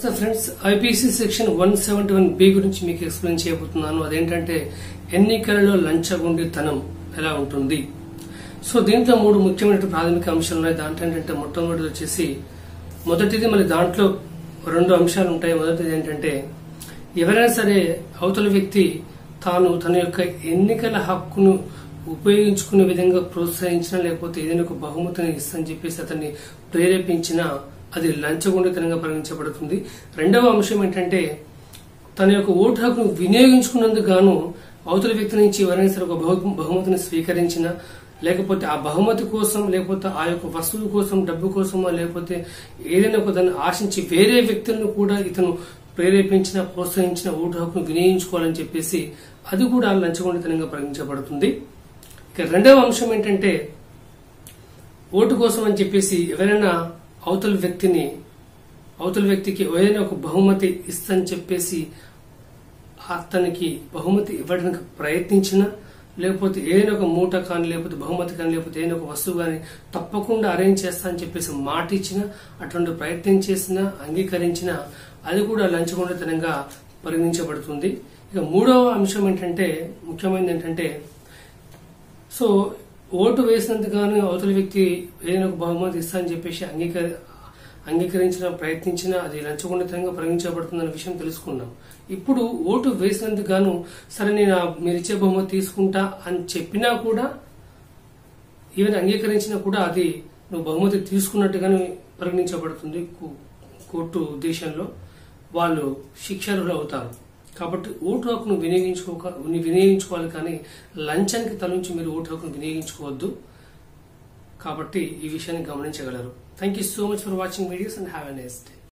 నమస్తే friends IPC section one seventy one B గురించి మీకు ఎక్స్ప్లెయిన్ చేయబోతున్నాను అదేంటంటే ఎన్నికలలో లంచగొండితనం ఎలా ఉంటుంది సో దీంట్లో మూడు ముఖ్యమైన ప్రాథమిక అంశాలు ఉన్నాయి దాంట్లో ఏంటంటే మొట్టమొదటిది వచ్చేసి మొదటిది మరి దాంట్లో రెండు అంశాలు ఉంటాయి మొదటిది ఏంటంటే ఎవరైనా సరే అవతల వ్యక్తి తాను తన యొక్క ఎన్నికల హక్కును ఉపయోగించుకునే విధంగా ప్రోత్సహించినా లేకపోతే ఏదైనా ఒక బహుమతిని ఇస్తని చెప్పేసి అతన్ని ప్రేరేపించినా అది లంచగొండితనంగా పరిగణించబడుతుంది రెండవ అంశం ఏంటంటే తన యొక్క ఓటు హక్కును వినియోగించుకున్నందుకు గాను అవతల వ్యక్తి నుంచి ఎవరైనా సరే ఒక బహు- బహుమతిని స్వీకరించిన లేకపోతే ఆ బహుమతి కోసం లేకపోతే ఆ యొక్క వస్తువు కోసం డబ్బు కోసమో లేకపోతే ఏదైనా ఒక దాన్ని ఆశించి వేరే వ్యక్తులను కూడా ఇతను ప్రేరేపించిన ప్రోత్సహించిన ఓటు హక్కును వినియోగించుకోవాలని చెప్పేసి అది కూడా లంచగొండితనంగా పరిగణించబడుతుంది ఇక రెండవ అంశం ఏంటంటే ఓటు కోసం అని చెప్పేసి ఎవరైనా అవతల వ్యక్తిని అవతల వ్యక్తికి ఏదైనా ఒక బహుమతి ఇస్తని చెప్పేసి అతనికి బహుమతి ఇవ్వడానికి ప్రయత్నించిన లేకపోతే ఏదైనా ఒక మూట కానీ లేకపోతే బహుమతి కానీ లేకపోతే ఏదైనా ఒక వస్తువు కానీ తప్పకుండా అరేంజ్ చేస్తా అని చెప్పేసి మాట ఇచ్చిన అటువంటి ప్రయత్నం చేసిన అంగీకరించిన అది కూడా లంచగొండతనంగా పరిగణించబడుతుంది ఇక మూడవ అంశం ఏంటంటే ముఖ్యమైనది ఏంటంటే సో ఓటు వేసినందుకు గాను అవతల వ్యక్తి ఏదైనా ఒక బహుమతి ఇస్తా అని చెప్పేసి అంగీకరి అంగీకరించిన ప్రయత్నించినా అది లంచగొండితనంగా పరిగణించబడుతుందన్న విషయం తెలుసుకున్నాం ఇప్పుడు ఓటు వేసినందుకు గాను సరే నేను ఆ మీరు ఇచ్చే బహుమతి తీసుకుంటా అని చెప్పినా కూడా ఈవెన్ అంగీకరించినా కూడా అది నువ్వు బహుమతి తీసుకున్నట్టుగానే పరిగణించబడుతుంది కో- కోర్టు దేశంలో వాళ్ళు శిక్షార్హులు అవుతారు కాబట్టి ఓటు హక్కును వినియోగించుకోక వినియోగించుకోవాలి కానీ లంచానికి తలంచి మీరు ఓటు హక్కును వినియోగించుకోవద్దు కాబట్టి ఈ విషయాన్ని గమనించగలరు thank you so much for watching videos and have a nice day